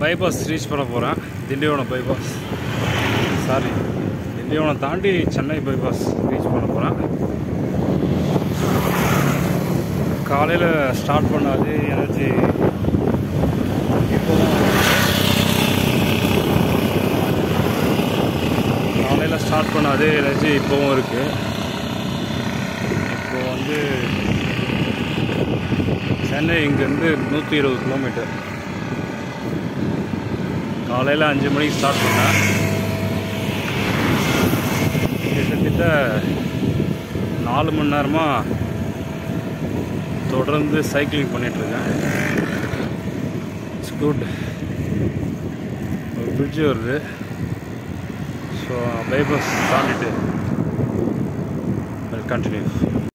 bypass reach பண்ண போகிறேன் Tindivanam bypass sorry Tindivanam தாண்டி சென்னை பைபாஸ் ரீச் பண்ண போகிறேன் காலையில் ஸ்டார்ட் பண்ணாது எனர்ஜி இப்போ காலையில் ஸ்டார்ட் பண்ண அதே எனர்ஜி இப்போவும் இருக்குது இப்போ வந்து சென்னை இங்கேருந்து நூற்றி இருபது கிலோமீட்டர் காலையில் அஞ்சு மணிக்கு ஸ்டார்ட் பண்ணேன் கிட்டத்தட்ட நாலு மணி நேரமாக தொடர்ந்து சைக்கிளிங் பண்ணிகிட்ருக்கேன் இட்ஸ் குட் ஒரு பிரிட்ஜ் வருது ஸோ பைபாஸ் தாண்டிட்டு கண்டினியூ